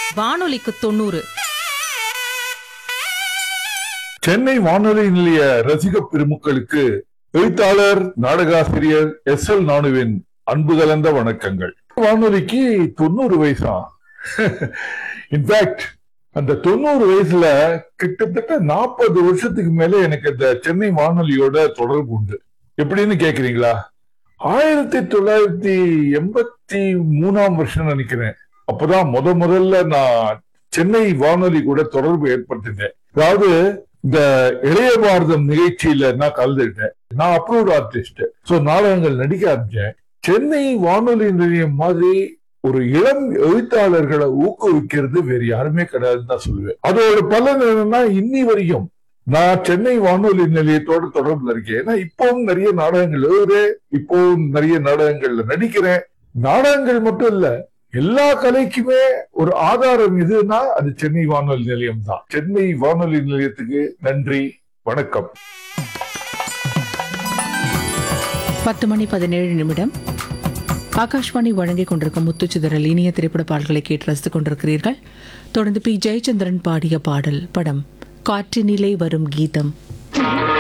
வானொலிக்கு தொண்ணூறு சென்னை வானொலி நிலைய ரசிக பெருமக்களுக்கு எழுத்தாளர் நாடகாசிரியர் எஸ் எல் நானுவின் அன்பு கலந்த வணக்கங்கள் வானொலிக்கு தொண்ணூறு வயசா இன்ஃபேக்ட் அந்த தொண்ணூறு வயசுல கிட்டத்தட்ட நாற்பது வருஷத்துக்கு மேல எனக்கு இந்த சென்னை வானொலியோட தொடர்பு உண்டு எப்படின்னு கேக்குறீங்களா ஆயிரத்தி தொள்ளாயிரத்தி எண்பத்தி மூணாம் வருஷம் நினைக்கிறேன் அப்பதான் முத முதல்ல நான் சென்னை வானொலி கூட தொடர்பு ஏற்பட்டது அதாவது இந்த இளைய பாரதம் நிகழ்ச்சியில நான் கலந்துட்டேன் நான் அப்ரூவ்ட் ஆர்டிஸ்ட் சோ நாடகங்கள் நடிக்க ஆரம்பிச்சேன் சென்னை வானொலி நிலையம் மாதிரி ஒரு இளம் எழுத்தாளர்களை ஊக்குவிக்கிறது வேற யாருமே கிடையாதுன்னு தான் சொல்லுவேன் அதோட பலன் என்னன்னா இன்னி வரைக்கும் நான் சென்னை வானொலி நிலையத்தோட தொடர்புல இருக்கேன் ஏன்னா இப்பவும் நிறைய நாடகங்கள் எழுதுறேன் இப்பவும் நிறைய நாடகங்கள்ல நடிக்கிறேன் நாடகங்கள் மட்டும் இல்ல எல்லா கலைக்குமே ஒரு ஆதாரம் எதுனா அது சென்னை வானொலி நிலையம் தான் சென்னை வானொலி நிலையத்துக்கு நன்றி வணக்கம் பத்து மணி பதினேழு நிமிடம் ஆகாஷ்வாணி வழங்கிக் கொண்டிருக்கும் முத்துச்சிதறல் இனிய திரைப்பட பாடல்களை கேட்டு ரசித்துக் கொண்டிருக்கிறீர்கள் தொடர்ந்து பி ஜெயச்சந்திரன் பாடிய பாடல் படம் காற்றினிலே வரும் கீதம்